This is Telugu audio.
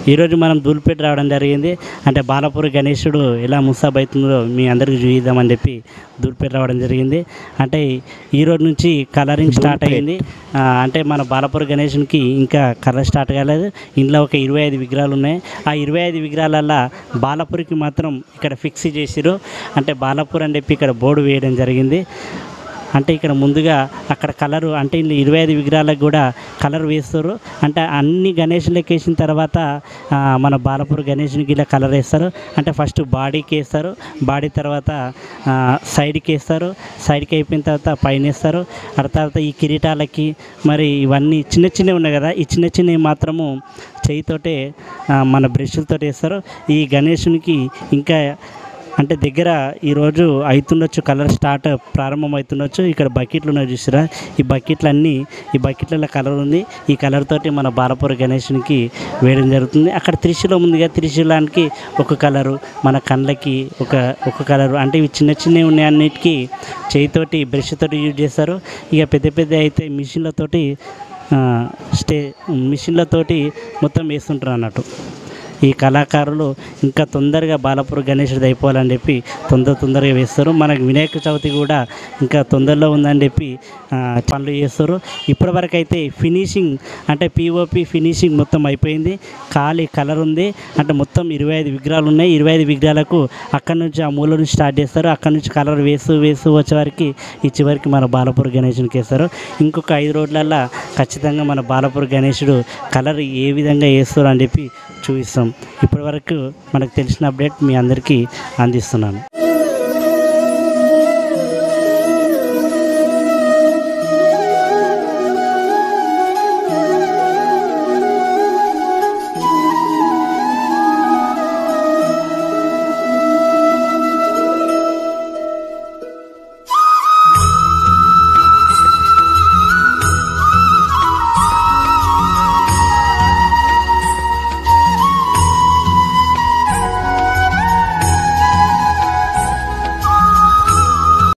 ఈరోజు మనం ధూళిపేట రావడం జరిగింది అంటే బాలపూర్ గణేశుడు ఎలా ముస్తాబ్ అవుతుందో మీ అందరికి చూపిద్దామని చెప్పి ధూళిపేట రావడం జరిగింది అంటే ఈరోజు నుంచి కలరింగ్ స్టార్ట్ అయ్యింది ఆ, అంటే మన బాలపూర్ గణేశునికి ఇంకా కలర్ స్టార్ట్ కాలేదు ఇంట్లో ఒక ఇరవై ఐదు విగ్రహాలు ఉన్నాయి ఆ ఇరవై ఐదు విగ్రహాలల్లో బాలపూర్కి మాత్రం ఇక్కడ ఫిక్స్ చేసిరు అంటే బాలపూర్ అని చెప్పి ఇక్కడ బోర్డు వేయడం జరిగింది అంటే ఇక్కడ ముందుగా అక్కడ కలరు అంటే ఇన్ని ఇరవై ఐదు విగ్రహాలకు కూడా కలర్ వేస్తారు అంటే అన్ని గణేషులకి వేసిన తర్వాత ఆ, మన బాలపూర్ గణేషునికి ఇలా కలర్ వేస్తారు అంటే ఫస్ట్ బాడీకి వేస్తారు బాడీ తర్వాత ఆ, సైడ్కి వేస్తారు సైడ్కి అయిపోయిన తర్వాత పైన వేస్తారు ఆ తర్వాత ఈ కిరీటాలకి మరి ఇవన్నీ చిన్న చిన్నవి ఉన్నాయి కదా ఈ చిన్న చిన్నవి మాత్రము చేయితోటే ఆ, మన బ్రష్లతో వేస్తారు ఈ గణేషునికి ఇంకా అంటే దగ్గర ఈరోజు అవుతుండొచ్చు కలర్ స్టార్ట్ ప్రారంభం అవుతుండొచ్చు ఇక్కడ బకెట్లు ఉన్నాయి చూసారా ఈ బకెట్లు అన్నీ ఈ బకెట్లలో కలర్ ఉంది ఈ కలర్ తోటి మన బాలపూర్ గణేషునికి వేయడం జరుగుతుంది అక్కడ త్రిశూలం ఉంది కదా త్రిశూలానికి ఒక కలరు మన కళ్ళకి ఒక ఒక కలరు అంటే ఇవి చిన్న చిన్నవి ఉన్నాయి అన్నిటికీ చేయితోటి బ్రష్ తోటి యూజ్ చేస్తారు ఇక పెద్ద పెద్ద అయితే మిషన్లతోటి ఆ, స్టే మిషన్లతోటి మొత్తం వేస్తుంటారు అన్నట్టు ఈ కళాకారులు ఇంకా తొందరగా బాలపూర్ గణేశుడు అయిపోవాలని చెప్పి తొందర తొందరగా వేస్తారు మనకు వినాయక చవితి కూడా ఇంకా తొందరలో ఉందని చెప్పి ఆ, పనులు చేస్తారు ఇప్పటివరకు అయితే ఫినిషింగ్ అంటే పిఓపి ఫినిషింగ్ మొత్తం అయిపోయింది ఖాళీ కలర్ ఉంది అంటే మొత్తం ఇరవై ఐదు విగ్రహాలు ఉన్నాయి ఇరవై ఐదు విగ్రహాలకు అక్కడ నుంచి ఆ మూల నుంచి స్టార్ట్ చేస్తారు అక్కడ నుంచి కలర్ వేస్తూ వేస్తూ వచ్చే వరకు ఈ చివరికి మన బాలపూర్ గణేశునికి వేస్తారు ఇంకొక ఐదు రోజులల్లో ఖచ్చితంగా మన బాలపూర్ గణేశుడు కలర్ ఏ విధంగా వేస్తారు అని చెప్పి చూపిస్తాం ఇప్పటివరకు మనకు తెలిసిన అప్డేట్ మీ అందరికీ అందిస్తున్నాను